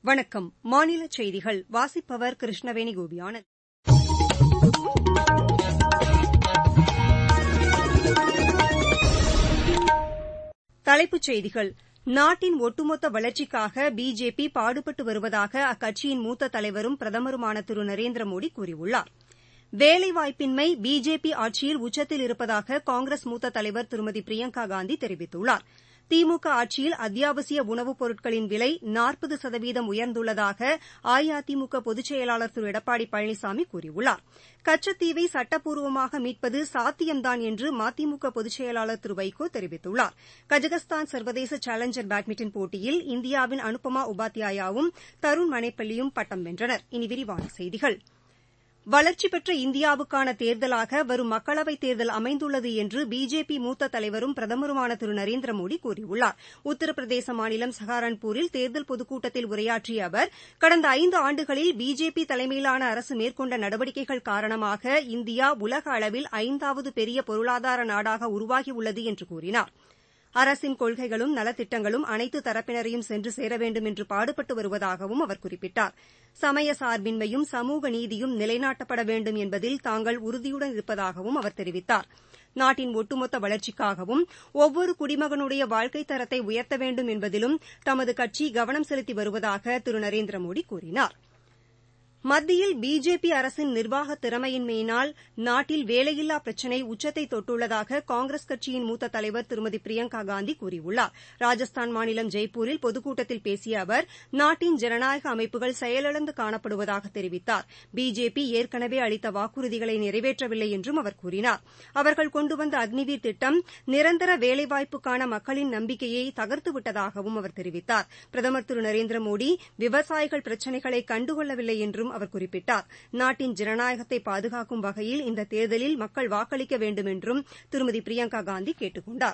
வணக்கம் மாநில செய்திகள் வாசிப்பவர் கிருஷ்ணவேணி கோபியானந்த் தலைப்புச் செய்திகள் நாட்டின் ஒட்டுமொத்த வளர்ச்சிக்காக பிஜேபி பாடுபட்டு வருவதாக அக்கட்சியின் மூத்த தலைவரும் பிரதமருமான திரு நரேந்திரமோடி கூறியுள்ளார் வேலைவாய்ப்பின்மை பிஜேபி ஆட்சியில் உச்சத்தில் இருப்பதாக காங்கிரஸ் மூத்த தலைவர் திருமதி பிரியங்கா காந்தி தெரிவித்துள்ளார் திமுக ஆட்சியில் அத்தியாவசிய உணவுப் பொருட்களின் விலை நாற்பது சதவீதம் உயர்ந்துள்ளதாக அஇஅதிமுக பொதுச் செயலாளர் திரு எடப்பாடி பழனிசாமி கூறியுள்ளார் கச்சத்தீவை சட்டப்பூர்வமாக மீட்பது சாத்தியம்தான் என்று மதிமுக பொதுச் செயலாளர் திரு வைகோ தெரிவித்துள்ளார் கஜகஸ்தான் சர்வதேச சேலஞ்சர் பேட்மிண்டன் போட்டியில் இந்தியாவின் அனுபமா உபாத்யாயாவும் தருண் மனேப்பள்ளியும் பட்டம் வென்றனர் இனி விரிவான செய்திகள் வளர்ச்சி பெற்ற இந்தியாவுக்கான தேர்தலாக வரும் மக்களவைத் தேர்தல் அமைந்துள்ளது என்று பிஜேபி மூத்த தலைவரும் பிரதமருமான திரு நரேந்திரமோடி கூறியுள்ளார் உத்தரப்பிரதேச மாநிலம் சஹாரன்பூரில் தேர்தல் பொதுக்கூட்டத்தில் உரையாற்றிய அவர் கடந்த ஐந்து ஆண்டுகளில் பிஜேபி தலைமையிலான அரசு மேற்கொண்ட நடவடிக்கைகள் காரணமாக இந்தியா உலக அளவில் ஐந்தாவது பெரிய பொருளாதார நாடாக உருவாகியுள்ளது என்று கூறினார் அரசின் கொள்கைகளும் நலத்திட்டங்களும் அனைத்து தரப்பினரையும் சென்று சேர வேண்டும் என்று பாடுபட்டு வருவதாகவும் அவர் குறிப்பிட்டார் சமய சார்பின்மையும் சமூக நீதியும் நிலைநாட்டப்பட வேண்டும் என்பதில் தாங்கள் உறுதியுடன் இருப்பதாகவும் அவர் தெரிவித்தார் நாட்டின் ஒட்டுமொத்த வளர்ச்சிக்காகவும் ஒவ்வொரு குடிமகனுடைய வாழ்க்கைத் தரத்தை உயர்த்த வேண்டும் என்பதிலும் தமது கட்சி கவனம் செலுத்தி வருவதாக திரு நரேந்திரமோடி கூறினார் மத்தியில் பிஜேபி அரசின் நிர்வாக திறமையின்மையினால் நாட்டில் வேலையில்லா பிரச்சினை உச்சத்தை தொட்டுள்ளதாக காங்கிரஸ் கட்சியின் மூத்த தலைவர் திருமதி பிரியங்கா காந்தி கூறியுள்ளார் ராஜஸ்தான் மாநிலம் ஜெய்ப்பூரில் பொதுக்கூட்டத்தில் பேசிய அவர் நாட்டின் ஜனநாயக அமைப்புகள் செயலிழந்து காணப்படுவதாக தெரிவித்தார் பிஜேபி ஏற்கனவே அளித்த வாக்குறுதிகளை நிறைவேற்றவில்லை என்றும் அவர் கூறினார் அவர்கள் கொண்டுவந்த அக்னிவீர் திட்டம் நிரந்தர வேலைவாய்ப்புக்கான மக்களின் நம்பிக்கையை தகர்த்துவிட்டதாகவும் அவர் தெரிவித்தார் பிரதமர் திரு நரேந்திரமோடி விவசாயிகள் பிரச்சினைகளை கண்டுகொள்ளவில்லை என்றும் அவர் குறிப்பிட்டார் நாட்டின் ஜனநாயகத்தை பாதுகாக்கும் வகையில் இந்த தேர்தலில் மக்கள் வாக்களிக்க வேண்டும் என்றும் திருமதி பிரியங்கா காந்தி கேட்டுக் கொண்டாா்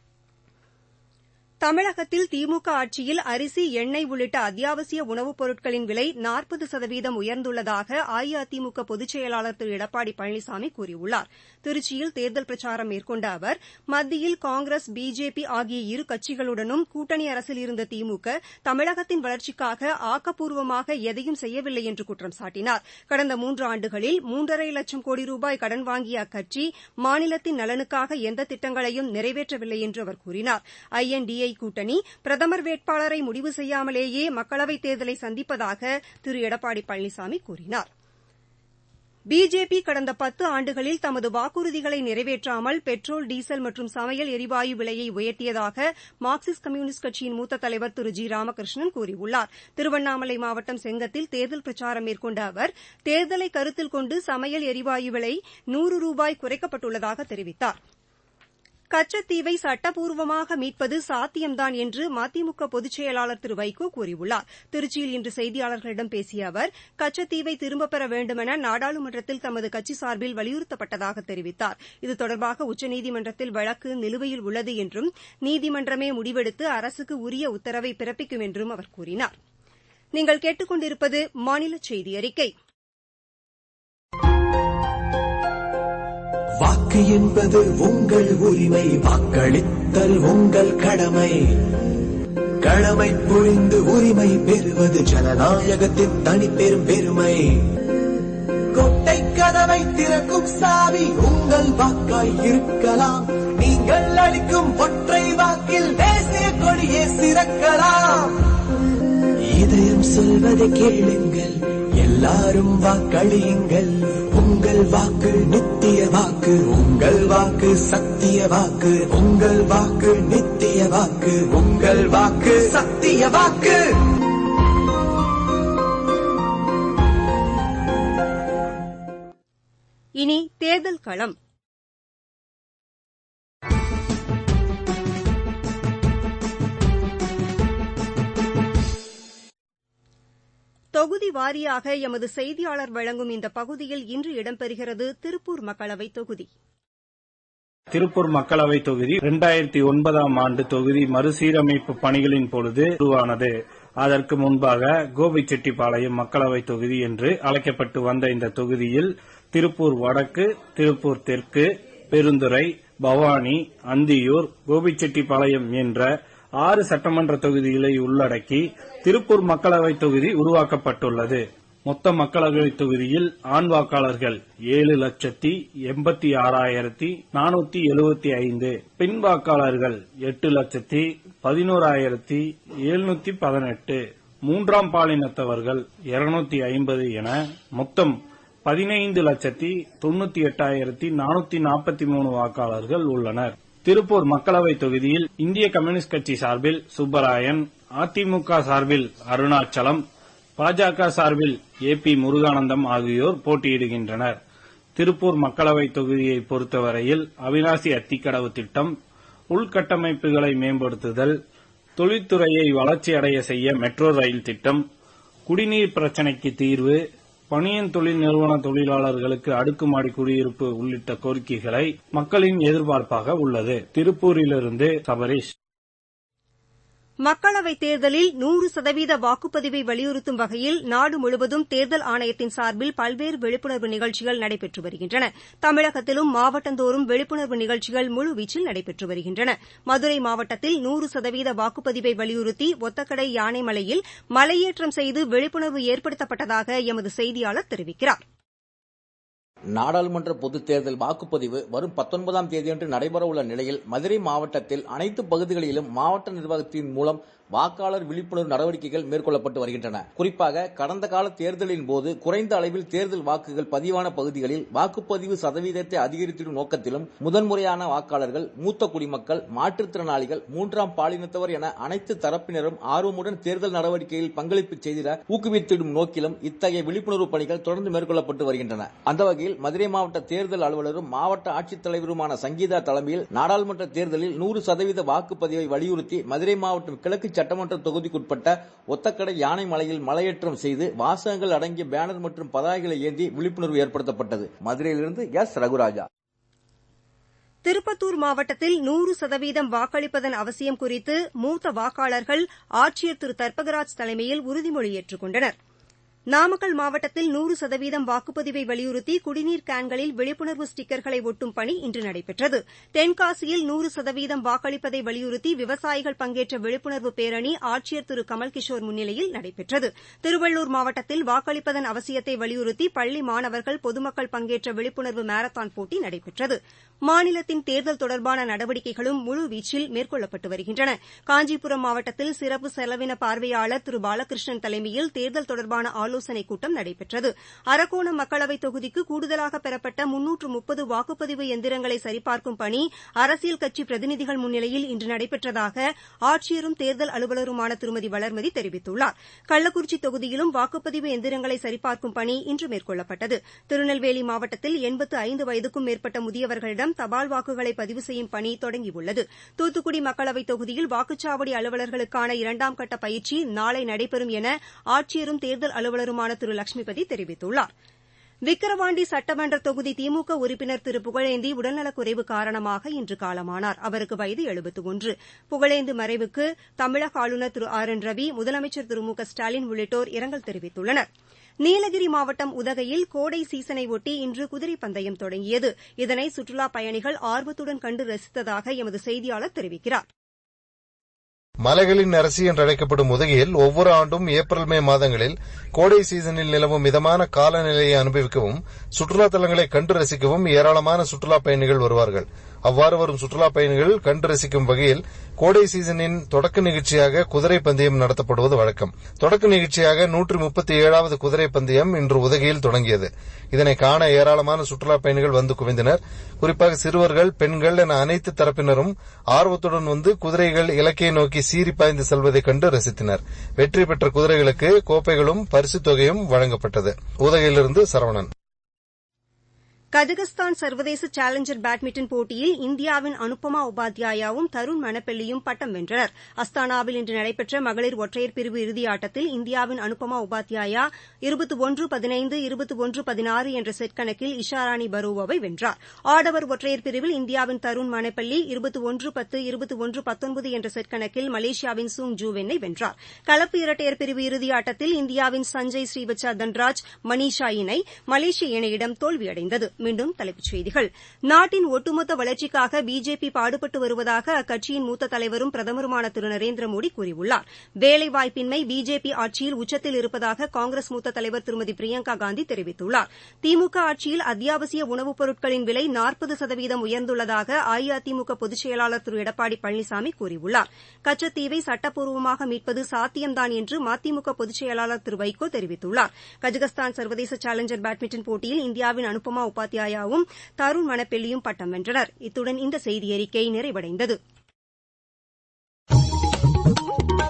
தமிழகத்தில் திமுக ஆட்சியில் அரிசி எண்ணெய் உள்ளிட்ட அத்தியாவசிய உணவுப் பொருட்களின் விலை நாற்பது சதவீதம் உயர்ந்துள்ளதாக அஇஅதிமுக பொதுச் செயலாளர் திரு எடப்பாடி பழனிசாமி கூறியுள்ளார் திருச்சியில் தேர்தல் பிரச்சாரம் மேற்கொண்ட அவர் மத்தியில் காங்கிரஸ் பிஜேபி ஆகிய இரு கட்சிகளுடனும் கூட்டணி அரசில் இருந்த திமுக தமிழகத்தின் வளர்ச்சிக்காக ஆக்கப்பூர்வமாக எதையும் செய்யவில்லை என்று குற்றம் சாட்டினார் கடந்த மூன்று ஆண்டுகளில் மூன்றரை லட்சம் கோடி ரூபாய் கடன் வாங்கிய அக்கட்சி மாநிலத்தின் நலனுக்காக எந்த திட்டங்களையும் நிறைவேற்றவில்லை என்று அவர் கூறினார் ஐஎன்டிஏ கூட்டணி பிரதமர் வேட்பாளரை முடிவு செய்யாமலேயே மக்களவைத் தேர்தலை சந்திப்பதாக திரு எடப்பாடி பழனிசாமி கூறினார் பிஜேபி கடந்த பத்து ஆண்டுகளில் தமது வாக்குறுதிகளை நிறைவேற்றாமல் பெட்ரோல் டீசல் மற்றும் சமையல் எரிவாயு விலையை உயர்த்தியதாக மார்க்சிஸ்ட் கம்யூனிஸ்ட் கட்சியின் மூத்த தலைவர் திரு ஜி ராமகிருஷ்ணன் கூறியுள்ளார் திருவண்ணாமலை மாவட்டம் செங்கத்தில் தேர்தல் பிரச்சாரம் மேற்கொண்ட அவர் தேர்தலை கருத்தில் கொண்டு சமையல் எரிவாயு விலை நூறு ரூபாய் குறைக்கப்பட்டுள்ளதாக தெரிவித்தாா் கச்சத்தீவை சட்டப்பூர்வமாக மீட்பது சாத்தியம்தான் என்று மதிமுக பொதுச் செயலாளர் திரு வைகோ கூறியுள்ளார் திருச்சியில் இன்று செய்தியாளர்களிடம் பேசிய அவர் கச்சத்தீவை திரும்பப் பெற வேண்டுமென நாடாளுமன்றத்தில் தமது கட்சி சார்பில் வலியுறுத்தப்பட்டதாக தெரிவித்தார் இது தொடர்பாக உச்சநீதிமன்றத்தில் வழக்கு நிலுவையில் உள்ளது என்றும் நீதிமன்றமே முடிவெடுத்து அரசுக்கு உரிய உத்தரவை பிறப்பிக்கும் என்றும் அவர் கூறினார் நீங்கள் கேட்டுக் கொண்டிருப்பது மாநில செய்தி அறிக்கை வாக்கு என்பது உங்கள் உரிமை வாக்களித்தல் உங்கள் கடமை கடமை புரிந்து உரிமை பெறுவது ஜனநாயகத்தின் தனிப்பெரும் பெருமை கொட்டை கதவை திறக்கும் சாவி உங்கள் வாக்காய் இருக்கலாம் நீங்கள் அளிக்கும் ஒற்றை வாக்கில் தேசிய கொடியே சிறக்கலாம் இதயம் சொல்வதை கேளுங்கள் எல்லாரும் வாக்களியுங்கள் உங்கள் வாக்கு நித்திய வாக்கு உங்கள் வாக்கு சத்திய வாக்கு உங்கள் வாக்கு நித்திய வாக்கு உங்கள் வாக்கு சத்திய வாக்கு இனி தேர்தல் களம் தொகுதி வாரியாக எமது செய்தியாளர் வழங்கும் இந்த பகுதியில் இன்று இடம்பெறுகிறது திருப்பூர் மக்களவைத் தொகுதி திருப்பூர் மக்களவை தொகுதி இரண்டாயிரத்தி ஒன்பதாம் ஆண்டு தொகுதி மறுசீரமைப்பு பணிகளின் பொழுது உருவானது அதற்கு முன்பாக கோபிச்செட்டிப்பாளையம் மக்களவை தொகுதி என்று அழைக்கப்பட்டு வந்த இந்த தொகுதியில் திருப்பூர் வடக்கு திருப்பூர் தெற்கு பெருந்துறை பவானி அந்தியூர் கோபிச்செட்டிப்பாளையம் என்ற ஆறு சட்டமன்ற தொகுதிகளை உள்ளடக்கி திருப்பூர் மக்களவைத் தொகுதி உருவாக்கப்பட்டுள்ளது மொத்த மக்களவைத் தொகுதியில் ஆண் வாக்காளர்கள் ஏழு லட்சத்தி எண்பத்தி ஆறாயிரத்தி நானூத்தி எழுபத்தி ஐந்து பெண் வாக்காளர்கள் எட்டு லட்சத்தி பதினோராயிரத்தி எழுநூத்தி பதினெட்டு மூன்றாம் பாலினத்தவர்கள் இருநூத்தி ஐம்பது என மொத்தம் பதினைந்து லட்சத்தி தொண்ணூத்தி எட்டாயிரத்தி நானூத்தி நாற்பத்தி மூணு வாக்காளர்கள் உள்ளனர் திருப்பூர் மக்களவைத் தொகுதியில் இந்திய கம்யூனிஸ்ட் கட்சி சார்பில் சுப்பராயன் அதிமுக சார்பில் அருணாச்சலம் பாஜக சார்பில் ஏ பி முருகானந்தம் ஆகியோர் போட்டியிடுகின்றனர் திருப்பூர் மக்களவைத் தொகுதியை பொறுத்தவரையில் அவினாசி அத்திக்கடவு திட்டம் உள்கட்டமைப்புகளை மேம்படுத்துதல் தொழில்துறையை வளர்ச்சியடைய செய்ய மெட்ரோ ரயில் திட்டம் குடிநீர் பிரச்சினைக்கு தீர்வு பனியன் தொழில் நிறுவன தொழிலாளர்களுக்கு அடுக்குமாடி குடியிருப்பு உள்ளிட்ட கோரிக்கைகளை மக்களின் எதிர்பார்ப்பாக உள்ளது திருப்பூரிலிருந்து சபரீஷ் மக்களவைத் தேர்தலில் நூறு சதவீத வாக்குப்பதிவை வலியுறுத்தும் வகையில் நாடு முழுவதும் தேர்தல் ஆணையத்தின் சார்பில் பல்வேறு விழிப்புணர்வு நிகழ்ச்சிகள் நடைபெற்று வருகின்றன தமிழகத்திலும் மாவட்டந்தோறும் விழிப்புணர்வு நிகழ்ச்சிகள் முழுவீச்சில் நடைபெற்று வருகின்றன மதுரை மாவட்டத்தில் நூறு சதவீத வாக்குப்பதிவை வலியுறுத்தி ஒத்தக்கடை யானைமலையில் மலையேற்றம் செய்து விழிப்புணர்வு ஏற்படுத்தப்பட்டதாக எமது செய்தியாளர் தெரிவிக்கிறார் நாடாளுமன்ற பொதுத் தேர்தல் வாக்குப்பதிவு வரும் பத்தொன்பதாம் தேதியன்று நடைபெறவுள்ள நிலையில் மதுரை மாவட்டத்தில் அனைத்து பகுதிகளிலும் மாவட்ட நிர்வாகத்தின் மூலம் வாக்காளர் விழிப்புணர்வு நடவடிக்கைகள் மேற்கொள்ளப்பட்டு வருகின்றன குறிப்பாக கடந்த கால தேர்தலின் போது குறைந்த அளவில் தேர்தல் வாக்குகள் பதிவான பகுதிகளில் வாக்குப்பதிவு சதவீதத்தை அதிகரித்திடும் நோக்கத்திலும் முதன்முறையான வாக்காளர்கள் மூத்த குடிமக்கள் மாற்றுத்திறனாளிகள் மூன்றாம் பாலினத்தவர் என அனைத்து தரப்பினரும் ஆர்வமுடன் தேர்தல் நடவடிக்கையில் பங்களிப்பு செய்திட ஊக்குவித்திடும் நோக்கிலும் இத்தகைய விழிப்புணர்வு பணிகள் தொடர்ந்து மேற்கொள்ளப்பட்டு வருகின்றன அந்த வகையில் மதுரை மாவட்ட தேர்தல் அலுவலரும் மாவட்ட ஆட்சித்தலைவருமான சங்கீதா தலைமையில் நாடாளுமன்ற தேர்தலில் நூறு சதவீத வாக்குப்பதிவை வலியுறுத்தி மதுரை மாவட்டம் கிழக்கு சட்டமன்ற தொகுதிக்குட்பட்ட ஒத்தக்கடை யானை மலையில் மலையேற்றம் செய்து வாசகங்கள் அடங்கிய பேனர் மற்றும் பதாகைகளை ஏந்தி விழிப்புணர்வு ஏற்படுத்தப்பட்டது மதுரையிலிருந்து எஸ் ரகுராஜா திருப்பத்தூர் மாவட்டத்தில் நூறு சதவீதம் வாக்களிப்பதன் அவசியம் குறித்து மூத்த வாக்காளர்கள் ஆட்சியர் திரு தர்பகராஜ் தலைமையில் உறுதிமொழி ஏற்றுக் கொண்டனர் நாமக்கல் மாவட்டத்தில் நூறு சதவீதம் வாக்குப்பதிவை வலியுறுத்தி குடிநீர் கேன்களில் விழிப்புணர்வு ஸ்டிக்கர்களை ஒட்டும் பணி இன்று நடைபெற்றது தென்காசியில் நூறு சதவீதம் வாக்களிப்பதை வலியுறுத்தி விவசாயிகள் பங்கேற்ற விழிப்புணர்வு பேரணி ஆட்சியர் திரு கமல்கிஷோர் முன்னிலையில் நடைபெற்றது திருவள்ளூர் மாவட்டத்தில் வாக்களிப்பதன் அவசியத்தை வலியுறுத்தி பள்ளி மாணவர்கள் பொதுமக்கள் பங்கேற்ற விழிப்புணர்வு மாரத்தான் போட்டி நடைபெற்றது மாநிலத்தின் தேர்தல் தொடர்பான நடவடிக்கைகளும் முழுவீச்சில் மேற்கொள்ளப்பட்டு வருகின்றன காஞ்சிபுரம் மாவட்டத்தில் சிறப்பு செலவின பார்வையாளர் திரு பாலகிருஷ்ணன் தலைமையில் தேர்தல் தொடர்பான ஆலோசனைக் கூட்டம் நடைபெற்றது அரக்கோணம் மக்களவைத் தொகுதிக்கு கூடுதலாக பெறப்பட்ட முன்னூற்று முப்பது வாக்குப்பதிவு எந்திரங்களை சரிபார்க்கும் பணி அரசியல் கட்சி பிரதிநிதிகள் முன்னிலையில் இன்று நடைபெற்றதாக ஆட்சியரும் தேர்தல் அலுவலருமான திருமதி வளர்மதி தெரிவித்துள்ளார் கள்ளக்குறிச்சி தொகுதியிலும் வாக்குப்பதிவு எந்திரங்களை சரிபார்க்கும் பணி இன்று மேற்கொள்ளப்பட்டது திருநெல்வேலி மாவட்டத்தில் எண்பத்து ஐந்து வயதுக்கும் மேற்பட்ட முதியவர்களிடம் தபால் வாக்குகளை பதிவு செய்யும் பணி தொடங்கியுள்ளது தூத்துக்குடி மக்களவைத் தொகுதியில் வாக்குச்சாவடி அலுவலர்களுக்கான இரண்டாம் கட்ட பயிற்சி நாளை நடைபெறும் என ஆட்சியரும் தேர்தல் அலுவலருமான திரு லட்சுமிபதி தெரிவித்துள்ளார் விக்கிரவாண்டி சட்டமன்ற தொகுதி திமுக உறுப்பினர் திரு புகழேந்தி உடல்நலக்குறைவு காரணமாக இன்று காலமானார் அவருக்கு வயது எழுபத்து ஒன்று புகழேந்தி மறைவுக்கு தமிழக ஆளுநர் திரு ஆர் என் ரவி முதலமைச்சர் திரு மு க ஸ்டாலின் உள்ளிட்டோர் இரங்கல் தெரிவித்துள்ளனர் நீலகிரி மாவட்டம் உதகையில் கோடை சீசனை ஒட்டி இன்று குதிரை பந்தயம் தொடங்கியது இதனை சுற்றுலாப் பயணிகள் ஆர்வத்துடன் கண்டு ரசித்ததாக எமது செய்தியாளர் தெரிவிக்கிறார் மலைகளின் அரசி என்று அழைக்கப்படும் உதகையில் ஒவ்வொரு ஆண்டும் ஏப்ரல் மே மாதங்களில் கோடை சீசனில் நிலவும் மிதமான காலநிலையை அனுபவிக்கவும் சுற்றுலா தலங்களை கண்டு ரசிக்கவும் ஏராளமான சுற்றுலா பயணிகள் வருவார்கள் அவ்வாறு வரும் சுற்றுலா பயணிகள் கண்டு ரசிக்கும் வகையில் கோடை சீசனின் தொடக்க நிகழ்ச்சியாக குதிரை பந்தயம் நடத்தப்படுவது வழக்கம் தொடக்க நிகழ்ச்சியாக நூற்றி முப்பத்தி ஏழாவது குதிரை பந்தயம் இன்று உதகையில் தொடங்கியது இதனை காண ஏராளமான சுற்றுலா பயணிகள் வந்து குவிந்தனர் குறிப்பாக சிறுவர்கள் பெண்கள் என அனைத்து தரப்பினரும் ஆர்வத்துடன் வந்து குதிரைகள் இலக்கையை நோக்கி சீறி பாய்ந்து செல்வதைக் கண்டு ரசித்தனர் வெற்றி பெற்ற குதிரைகளுக்கு கோப்பைகளும் பரிசுத் தொகையும் வழங்கப்பட்டது உதகையிலிருந்து சரவணன் கஜகஸ்தான் சர்வதேச சேலஞ்சர் பேட்மிண்டன் போட்டியில் இந்தியாவின் அனுப்பமா உபாத்யாயாவும் தருண் மணப்பள்ளியும் பட்டம் வென்றனர் அஸ்தானாவில் இன்று நடைபெற்ற மகளிர் ஒற்றையர் பிரிவு இறுதியாட்டத்தில் இந்தியாவின் அனுப்பமா உபாத்யாயா இருபத்தி ஒன்று பதினைந்து இருபத்தி ஒன்று பதினாறு என்ற செட் கணக்கில் இஷாராணி பருவோவை வென்றார் ஆடவர் ஒற்றையர் பிரிவில் இந்தியாவின் தருண் மணப்பள்ளி இருபத்தி ஒன்று பத்து இருபத்தி ஒன்று பத்தொன்பது என்ற செட் கணக்கில் மலேசியாவின் சூங் ஜூவென்னை வென்றார் கலப்பு இரட்டையர் பிரிவு இறுதியாட்டத்தில் இந்தியாவின் சஞ்சய் ஸ்ரீவச்சா தன்ராஜ் மனிஷா இணை மலேசிய இணையிடம் தோல்வியடைந்தது மீண்டும் தலைப்புச் செய்திகள் நாட்டின் ஒட்டுமொத்த வளர்ச்சிக்காக பிஜேபி பாடுபட்டு வருவதாக அக்கட்சியின் மூத்த தலைவரும் பிரதமருமான திரு நரேந்திர மோடி கூறியுள்ளார் வேலைவாய்ப்பின்மை பிஜேபி ஆட்சியில் உச்சத்தில் இருப்பதாக காங்கிரஸ் மூத்த தலைவர் திருமதி பிரியங்கா காந்தி தெரிவித்துள்ளார் திமுக ஆட்சியில் அத்தியாவசிய உணவுப் பொருட்களின் விலை நாற்பது சதவீதம் உயர்ந்துள்ளதாக அஇஅதிமுக பொதுச் செயலாளர் திரு எடப்பாடி பழனிசாமி கூறியுள்ளார் கச்சத்தீவை சட்டப்பூர்வமாக மீட்பது சாத்தியம்தான் என்று மதிமுக பொதுச் செயலாளர் திரு வைகோ தெரிவித்துள்ளார் கஜகஸ்தான் சர்வதேச சேலஞ்சர் பேட்மிண்டன் போட்டியில் இந்தியாவின் அனுபமா உபாத்யாயாவும் தருண் மணப்பெல்லியும் பட்டம் வென்றனர் இத்துடன் இந்த செய்தியறிக்கை நிறைவடைந்தது